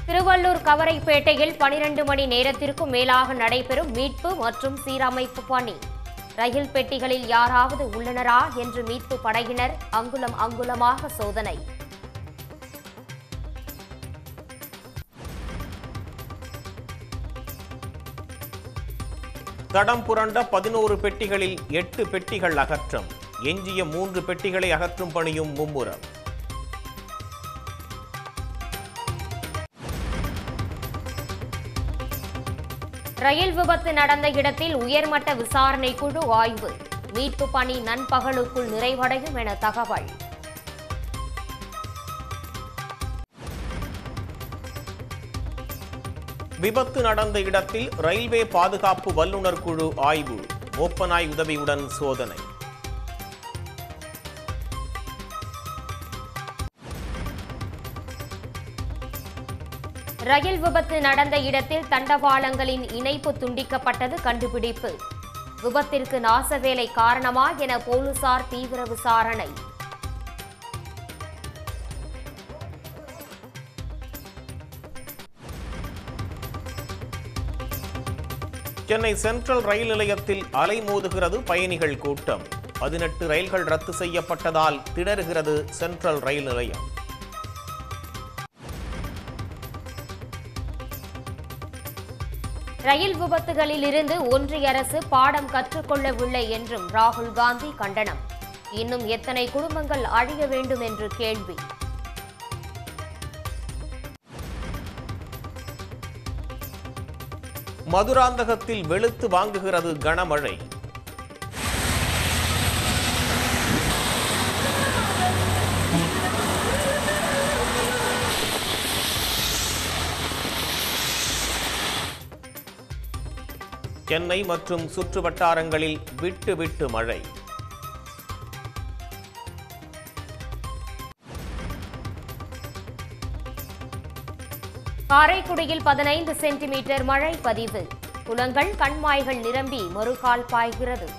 திருவள்ளூர் கவரைப்பேட்டையில் பனிரெண்டு மணி நேரத்திற்கும் மேலாக நடைபெறும் மீட்பு மற்றும் சீரமைப்பு பணி ரயில் பெட்டிகளில் யாராவது உள்ளனரா என்று மீட்பு படையினர் அங்குலம் அங்குலமாக சோதனை தடம் புரண்ட பதினோரு பெட்டிகளில் எட்டு பெட்டிகள் அகற்றம் எஞ்சிய மூன்று பெட்டிகளை அகற்றும் பணியும் மும்முரம் ரயில் விபத்து நடந்த இடத்தில் உயர்மட்ட விசாரணை குழு ஆய்வு மீட்பு பணி நண்பகலுக்குள் நிறைவடையும் என தகவல் விபத்து நடந்த இடத்தில் ரயில்வே பாதுகாப்பு வல்லுநர் குழு ஆய்வு ஓப்பனாய் உதவியுடன் சோதனை ரயில் விபத்து நடந்த இடத்தில் தண்டவாளங்களின் இணைப்பு துண்டிக்கப்பட்டது கண்டுபிடிப்பு விபத்திற்கு நாசவேலை காரணமா என போலீசார் தீவிர விசாரணை சென்னை சென்ட்ரல் ரயில் நிலையத்தில் அலைமோதுகிறது பயணிகள் கூட்டம் பதினெட்டு ரயில்கள் ரத்து செய்யப்பட்டதால் திணறுகிறது சென்ட்ரல் ரயில் நிலையம் ரயில் விபத்துகளில் இருந்து ஒன்றிய அரசு பாடம் கற்றுக்கொள்ளவில்லை என்றும் ராகுல் காந்தி கண்டனம் இன்னும் எத்தனை குடும்பங்கள் அழிய வேண்டும் என்று கேள்வி மதுராந்தகத்தில் வெளுத்து வாங்குகிறது கனமழை சென்னை மற்றும் சுற்று வட்டாரங்களில் விட்டு விட்டு மழை காரைக்குடியில் பதினைந்து சென்டிமீட்டர் மழை பதிவு குளங்கள் கண்மாய்கள் நிரம்பி மறுகால் பாய்கிறது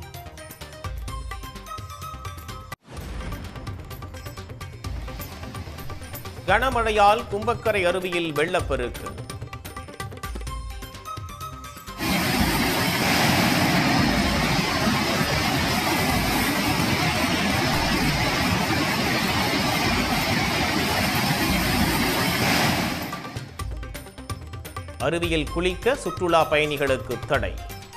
கனமழையால் கும்பக்கரை அருவியில் வெள்ளப்பெருக்கு அருவியில் குளிக்க சுற்றுலா பயணிகளுக்கு தடை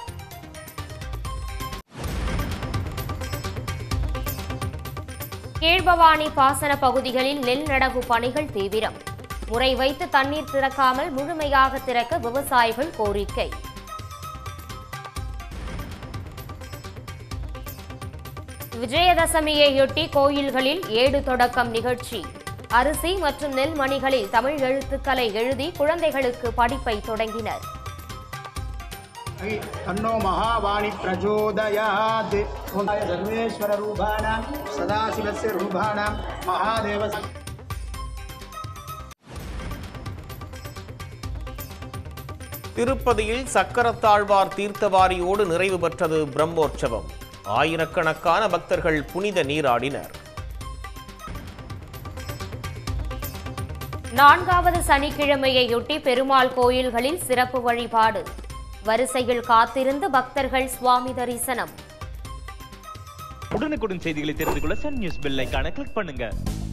கீழ்பவானி பாசன பகுதிகளில் நெல் நடவு பணிகள் தீவிரம் முறை வைத்து தண்ணீர் திறக்காமல் முழுமையாக திறக்க விவசாயிகள் கோரிக்கை விஜயதசமியையொட்டி கோயில்களில் ஏடு தொடக்கம் நிகழ்ச்சி அரிசி மற்றும் நெல் மணிகளில் தமிழ் எழுத்துக்களை எழுதி குழந்தைகளுக்கு படிப்பை தொடங்கினர் ऐ तन्नो महावाणी प्रचोदयात् ॐ सर्वेश्वररूपाणां सदाशिवस्य रूपाणां महादेव திருப்பதியில் சக்கரத்தாழ்வார் தீர்த்தவாரியோடு நிறைவு பெற்றது பிரம்மோற்சவம் ஆயிரக்கணக்கான பக்தர்கள் புனித நீராடினர் நான்காவது சனிக்கிழமையையொட்டி பெருமாள் கோயில்களில் சிறப்பு வழிபாடு வரிசையில் காத்திருந்து பக்தர்கள் சுவாமி தரிசனம் உடனுக்குடன் செய்திகளை தெரிந்து கொள்ள சன் நியூஸ் பெல் ஐகானை கிளிக் பண்ணுங்க